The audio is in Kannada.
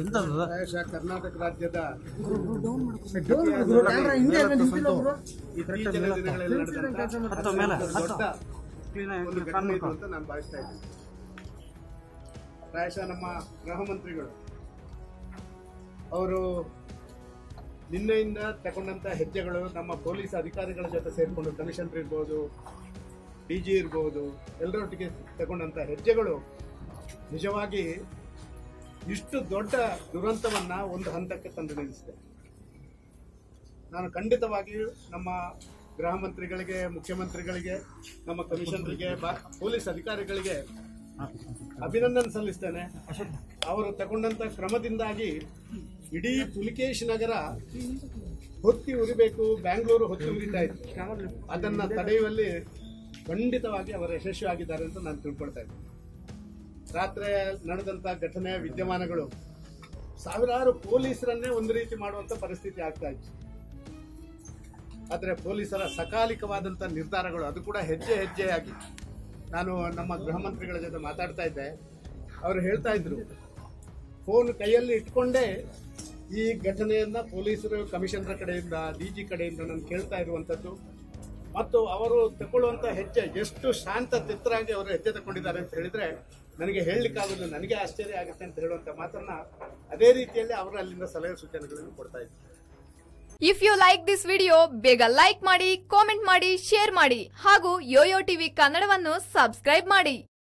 ಪ್ರಾಯಶಃ ಕರ್ನಾಟಕ ರಾಜ್ಯದ ಇತ್ತೀಚಿನ ದಿನಗಳಲ್ಲಿ ನಡೆದಂತ ದೊಡ್ಡ ಒಂದು ಘಟನೆ ಇದು ಅಂತ ನಾನು ಭಾವಿಸ್ತಾ ಇದ್ದೀನಿ ಪ್ರಾಯಶಃ ನಮ್ಮ ಗೃಹ ಮಂತ್ರಿಗಳು ಅವರು ನಿನ್ನೆಯಿಂದ ತಗೊಂಡಂತ ಹೆಜ್ಜೆಗಳು ನಮ್ಮ ಪೊಲೀಸ್ ಅಧಿಕಾರಿಗಳ ಜೊತೆ ಸೇರಿಕೊಂಡು ಕಮಿಷನರ್ ಇರ್ಬೋದು ಡಿ ಜಿ ಇರ್ಬೋದು ಎಲ್ಲರೊಟ್ಟಿಗೆ ತಗೊಂಡಂತ ಹೆಜ್ಜೆಗಳು ನಿಜವಾಗಿ ಇಷ್ಟು ದೊಡ್ಡ ದುರಂತವನ್ನ ಒಂದು ಹಂತಕ್ಕೆ ತಂದು ನಿಲ್ಲಿಸಿದೆ ನಾನು ಖಂಡಿತವಾಗಿಯೂ ನಮ್ಮ ಗೃಹ ಮಂತ್ರಿಗಳಿಗೆ ಮುಖ್ಯಮಂತ್ರಿಗಳಿಗೆ ನಮ್ಮ ಕಮಿಷನರಿಗೆ ಬಾ- ಪೊಲೀಸ್ ಅಧಿಕಾರಿಗಳಿಗೆ ಅಭಿನಂದನೆ ಸಲ್ಲಿಸ್ತೇನೆ ಅವರು ತಗೊಂಡಂತ ಕ್ರಮದಿಂದಾಗಿ ಇಡೀ ಪುಲಿಕೇಶ್ ನಗರ ಹೊತ್ತಿ ಉರಿಬೇಕು ಬ್ಯಾಂಗ್ಳೂರು ಹೊತ್ತಿ ಉರಿತಾ ಇತ್ತು ಅದನ್ನ ತಡೆಯುವಲ್ಲಿ ಖಂಡಿತವಾಗಿ ಅವರು ಯಶಸ್ವಿಯಾಗಿದ್ದಾರೆ ಅಂತ ನಾನು ತಿಳ್ಕೊಳ್ತಾ ಇದ್ದೀನಿ ರಾತ್ರಿ ನಡೆದಂತ ಘಟನೆ ವಿದ್ಯಮಾನಗಳು ಸಾವಿರಾರು ಪೊಲೀಸರನ್ನೇ ಒಂದು ರೀತಿ ಮಾಡುವಂತ ಪರಿಸ್ಥಿತಿ ಆಗ್ತಾ ಇತ್ತು ಆದ್ರೆ ಪೊಲೀಸರ ಸಕಾಲಿಕವಾದಂತ ನಿರ್ಧಾರಗಳು ಅದು ಕೂಡ ಹೆಜ್ಜೆ ಹೆಜ್ಜೆಯಾಗಿ ನಾನು ನಮ್ಮ ಗೃಹ ಮಂತ್ರಿಗಳ ಜೊತೆ ಮಾತಾಡ್ತಾ ಇದ್ದೆ ಅವರು ಹೇಳ್ತಾ ಇದ್ರು ಫೋನ್ ಕೈಯಲ್ಲಿ ಇಟ್ಕೊಂಡೇ ಈ ಘಟನೆಯನ್ನ ಪೊಲೀಸರು ಕಮಿಷನರ್ ಕಡೆಯಿಂದ ಡಿಜಿ ಕಡೆಯಿಂದ ನಾನು ಕೇಳ್ತಾ ಇರುವಂತದ್ದು ಮತ್ತು ಅವರು ತಗೊಳ್ಳುವಂತ ಹೆಜ್ಜೆ ಎಷ್ಟು ಶಾಂತ ಚಿತ್ತರಾಗಿ ಅವರು ಹೆಜ್ಜೆ ತಗೊಂಡಿದ್ದಾರೆ ಅಂತ ಹೇಳಿದ್ರೆ ನನಗೆ ಹೇಳಲಿಕ್ಕಾಗೋದು ನನಗೆ ಆಶ್ಚರ್ಯ ಆಗುತ್ತೆ ಅಂತ ಹೇಳುವಂತ ಮಾತನ್ನ ಅದೇ ರೀತಿಯಲ್ಲಿ ಅವರು ಅಲ್ಲಿಂದ ಸಲಹೆ ಸೂಚನೆಗಳನ್ನು ಕೊಡ್ತಾ ಇದ್ದಾರೆ if you like this video ಬೇಗ ಲೈಕ್ ಮಾಡಿ ಕಾಮೆಂಟ್ ಮಾಡಿ ಶೇರ್ ಮಾಡಿ ಹಾಗೂ ಯೋಯೋ ಟಿವಿ ಕನ್ನಡವನ್ನು ಸಬ್ಸ್ಕ್ರೈಬ್ ಮಾಡಿ